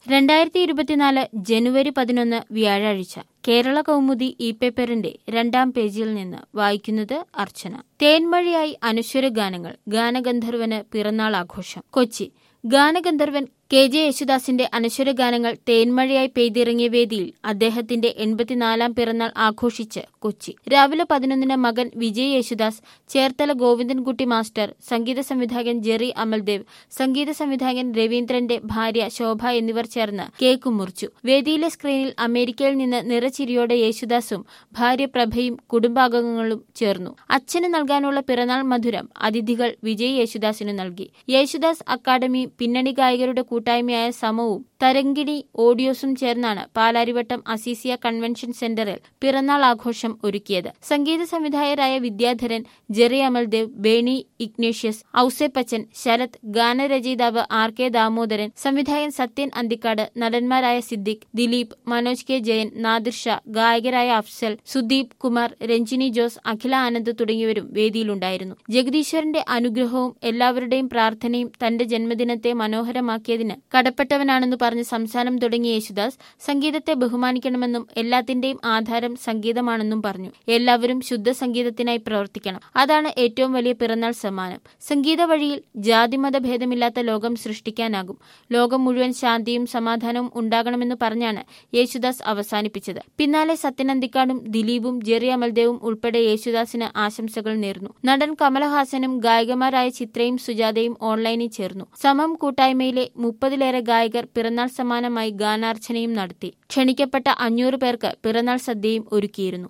രണ്ടായിരത്തി ഇരുപത്തിനാല് ജനുവരി പതിനൊന്ന് വ്യാഴാഴ്ച കേരള കൗമുദി ഇ പേപ്പറിന്റെ രണ്ടാം പേജിൽ നിന്ന് വായിക്കുന്നത് അർച്ചന തേൻമഴയായി അനശ്വര ഗാനങ്ങൾ ഗാനഗന്ധർവന് പിറന്നാൾ ആഘോഷം കൊച്ചി ഗാനഗന്ധർവൻ കെ ജെ യേശുദാസിന്റെ അനശ്വര ഗാനങ്ങൾ തേൻമഴയായി പെയ്തിറങ്ങിയ വേദിയിൽ അദ്ദേഹത്തിന്റെ എൺപത്തിനാലാം പിറന്നാൾ ആഘോഷിച്ച് കൊച്ചി രാവിലെ പതിനൊന്നിന് മകൻ വിജയ് യേശുദാസ് ചേർത്തല ഗോവിന്ദൻകുട്ടി മാസ്റ്റർ സംഗീത സംവിധായകൻ ജെറി അമൽദേവ് സംഗീത സംവിധായകൻ രവീന്ദ്രന്റെ ഭാര്യ ശോഭ എന്നിവർ ചേർന്ന് കേക്ക് മുറിച്ചു വേദിയിലെ സ്ക്രീനിൽ അമേരിക്കയിൽ നിന്ന് നിറച്ചിരിയോടെ യേശുദാസും ഭാര്യ പ്രഭയും കുടുംബാംഗങ്ങളും ചേർന്നു അച്ഛന് നൽകാനുള്ള പിറന്നാൾ മധുരം അതിഥികൾ വിജയ് യേശുദാസിന് നൽകി യേശുദാസ് അക്കാദമി പിന്നണി ഗായകരുടെ കൂട്ടായ്മയായ സമവും തരങ്കിണി ഓഡിയോസും ചേർന്നാണ് പാലാരിവട്ടം അസീസിയ കൺവെൻഷൻ സെന്ററിൽ പിറന്നാൾ ആഘോഷം ഒരുക്കിയത് സംഗീത സംവിധായകരായ വിദ്യാധരൻ ജെറി അമൽദേവ് ബേണി ഇഗ്നേഷ്യസ് ഔസേപ്പച്ചൻ ശരത് ഗാനരചയിതാവ് ആർ കെ ദാമോദരൻ സംവിധായകൻ സത്യൻ അന്തിക്കാട് നടന്മാരായ സിദ്ദിഖ് ദിലീപ് മനോജ് കെ ജയൻ നാദിർ ഷാ ഗായകരായ അഫ്സൽ സുദീപ് കുമാർ രഞ്ജിനി ജോസ് അഖില ആനന്ദ് തുടങ്ങിയവരും വേദിയിലുണ്ടായിരുന്നു ജഗദീശ്വരന്റെ അനുഗ്രഹവും എല്ലാവരുടെയും പ്രാർത്ഥനയും തന്റെ ജന്മദിനത്തെ മനോഹരമാക്കിയതിന് കടപ്പെട്ടവനാണെന്ന് പറഞ്ഞ് സംസാരം തുടങ്ങിയ യേശുദാസ് സംഗീതത്തെ ബഹുമാനിക്കണമെന്നും എല്ലാത്തിന്റെയും ആധാരം സംഗീതമാണെന്നും പറഞ്ഞു എല്ലാവരും ശുദ്ധ സംഗീതത്തിനായി പ്രവർത്തിക്കണം അതാണ് ഏറ്റവും വലിയ പിറന്നാൾ സമ്മാനം സംഗീത വഴിയിൽ ജാതിമത ഭേദമില്ലാത്ത ലോകം സൃഷ്ടിക്കാനാകും ലോകം മുഴുവൻ ശാന്തിയും സമാധാനവും ഉണ്ടാകണമെന്ന് പറഞ്ഞാണ് യേശുദാസ് അവസാനിപ്പിച്ചത് പിന്നാലെ സത്യനന്ദിക്കാടും ദിലീപും ജെറി അമൽദേവും ഉൾപ്പെടെ യേശുദാസിന് ആശംസകൾ നേർന്നു നടൻ കമലഹാസനും ഗായികമാരായ ചിത്രയും സുജാതയും ഓൺലൈനിൽ ചേർന്നു സമം കൂട്ടായ്മയിലെ മുപ്പതിലേറെ ഗായകർ പിറന്നാൾ സമ്മാനമായി ഗാനാർച്ചനയും നടത്തി ക്ഷണിക്കപ്പെട്ട അഞ്ഞൂറ് പേർക്ക് പിറന്നാൾ സദ്യയും ഒരുക്കിയിരുന്നു